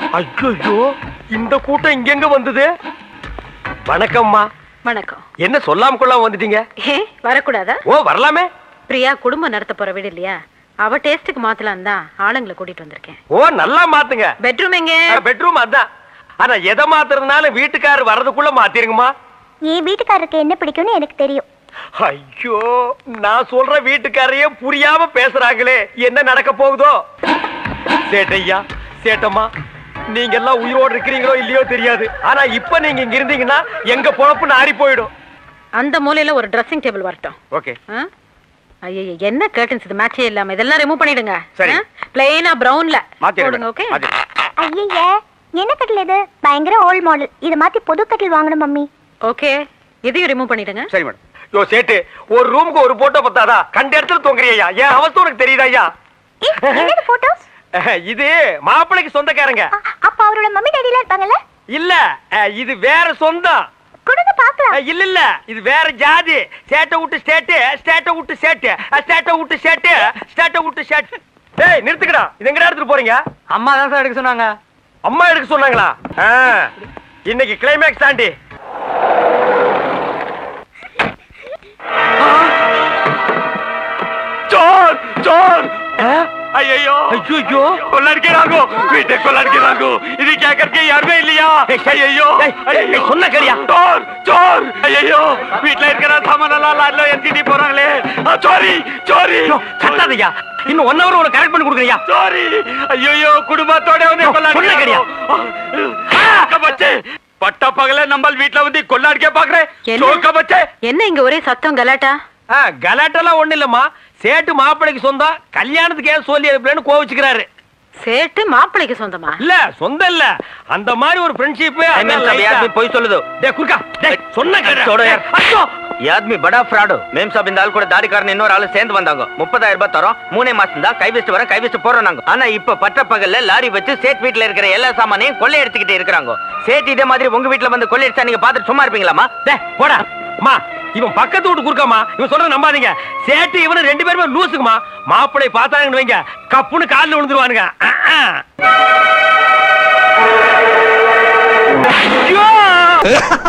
ஐயோ இந்த கூட்டம் இங்கெங்க வந்தது வணக்கம்மா வணக்கம் என்ன சொல்லாம கொள்ளாம வந்துட்டீங்க ஏ வரக்கூடாதா ஓ வரலாமே பிரியா குடும்பம் நடத்த போற வீடு இல்லையா அவ டேஸ்டுக்கு மாத்தலாம் தான் ஆளுங்களை கூட்டிட்டு வந்திருக்கேன் ஓ நல்லா மாத்துங்க பெட்ரூம் எங்க பெட்ரூம் அதான் ஆனா எதை மாத்துறதுனால வீட்டுக்காரர் வர்றதுக்குள்ள மாத்திருங்கம்மா என் வீட்டுக்காரருக்கு என்ன பிடிக்கும்னு எனக்கு தெரியும் ஐயோ நான் சொல்ற வீட்டுக்காரையே புரியாம பேசுறாங்களே என்ன நடக்க போகுதோ சேட்டையா சேட்டம்மா நீங்க எல்லாம் உயிரோடு இருக்கிறீங்களோ இல்லையோ தெரியாது ஆனா இப்ப நீங்க இங்க இருந்தீங்கன்னா எங்க பொழப்பு நாரி போயிடும் அந்த மூலையில ஒரு ட்ரெஸ்ஸிங் டேபிள் வரட்டும் ஓகே ஐயோ என்ன கர்டன்ஸ் இது மேட்சே இல்லாம இதெல்லாம் ரிமூவ் பண்ணிடுங்க சரி. பிளெயினா பிரவுன்ல மாத்திடுங்க போடுங்க ஓகே ஐயய்ய என்ன கட்டில் இது பயங்கர ஓல்ட் மாடல் இதை மாத்தி புது கட்டில் வாங்கணும் மம்மி ஓகே இதையும் ரிமூவ் பண்ணிடுங்க சரி மேடம் யோ சேட்டு ஒரு ரூமுக்கு ஒரு போட்டோ பத்தாதா கண்ட இடத்துல தொங்குறியா என் அவஸ்தை உனக்கு தெரியுதா ஐயா ஏய், என்னது போட்டோஸ் இது மாப்பிள்ளைக்கு சொந்தக்காரங்க அப்ப அவரோட மம்மி டாடிலாம் இருப்பாங்கல்ல இல்ல அஹ், இது வேற சொந்தம் கொடுங்க பாக்கலாம் அஹ், இல்ல இல்ல இது வேற ஜாதி ஸ்டேட்டை விட்டு ஸ்டேட்டு ஸ்டேட்டை விட்டு ஸ்டேட்டு ஸ்டேட்டை விட்டு ஸ்டேட்டு ஸ்டேட்டை விட்டு ஸ்டேட் டேய் நிறுத்துக்கடா இது எங்கடா எடுத்துட்டு போறீங்க அம்மா தான் சார் எடுக்க சொன்னாங்க அம்மா எடுக்க சொன்னாங்களா ஆ, இன்னைக்கு கிளைமேக்ஸ் தாண்டி चोर चोर ஐயோ ஐயோ கொள்ளடிக்கிறாங்க வீட்டை கொள்ளடிக்கிறாங்க இது கேட்கறதுக்கு யாருமே இல்லையா ஐயோ சொன்ன கரியா चोर चोर ஐயோ வீட்ல இருக்கிற சாமான் எல்லாம் லாரில ஏத்திட்டு போறாங்களே சோரி சோரி கத்தாதையா இன்னும் ஒன் ஹவர் உனக்கு கரெக்ட் பண்ணி கொடுக்குறியா சோரி ஐயோ குடும்பத்தோட வந்து சொன்ன கரியா? கொள்ளடிக்கிறாங்க பச்சே பட்ட பகல நம்ம வீட்ல வந்து கொள்ளடிக்க பாக்குறேன் என்ன? சோக்க பச்சே என்ன இங்க ஒரே சத்தம் கலாட்டா ஆ, கலாட்டெல்லாம் ஒண்ணு இல்லம்மா சேட்டு மாப்பிள்ளைக்கு சொந்தம் கல்யாணத்துக்கு ஏன் சொல்லி அனுப்புறேன்னு கோவிச்சுக்கிறாரு சேட்டு மாப்பிள்ளைக்கு சொந்தமா இல்ல சொந்தம் இல்ல அந்த மாதிரி ஒரு ஃப்ரெண்ட்ஷிப் போய் சொல்லுது டேய் குறுக்கா டேய் சொன்ன கேளுடா. छोड़ो यार। டேய், ஐயோ! ಈ ಆದ್ಮಿ ಬಡ ಫ್ರಾಡು ಮೇಮ್ ಸಾಬ್ இந்த ஆள் கூட தாடிக்காரன் இன்னொரு ஆளு சேர்ந்து வந்தாங்க முப்பதாயிரம் ரூபாய் தரோம் மூணே மாசம் தான் கை வச்சுட்டு வரேன் கை வச்சுட்டு போறோம் நாங்க ஆனா இப்ப பட்ட பகல்ல லாரி வச்சு சேட் வீட்ல இருக்கிற எல்லா சாமானையும் கொள்ளை எடுத்துக்கிட்டு இருக்கிறாங்க சேட் இதே மாதிரி உங்க வீட்ல வந்து கொள்ளை அடிச்சா நீங்க பாத்துட்டு சும்மா இருப்பீங்களாமா டேய் போடா அம்மா இவன் பக்கத்து வீட்டு குறுக்காமா இவன் சொல்ற நம்பாதீங்க சேட்டு இவனு ரெண்டு பேருமே லூசுக்குமா மாப்பிள்ளை பார்த்தாங்கன்னு வைங்க கப்புன்னு காலில் விழுந்துருவானுங்க அஹ், அஹ். ஐயோ!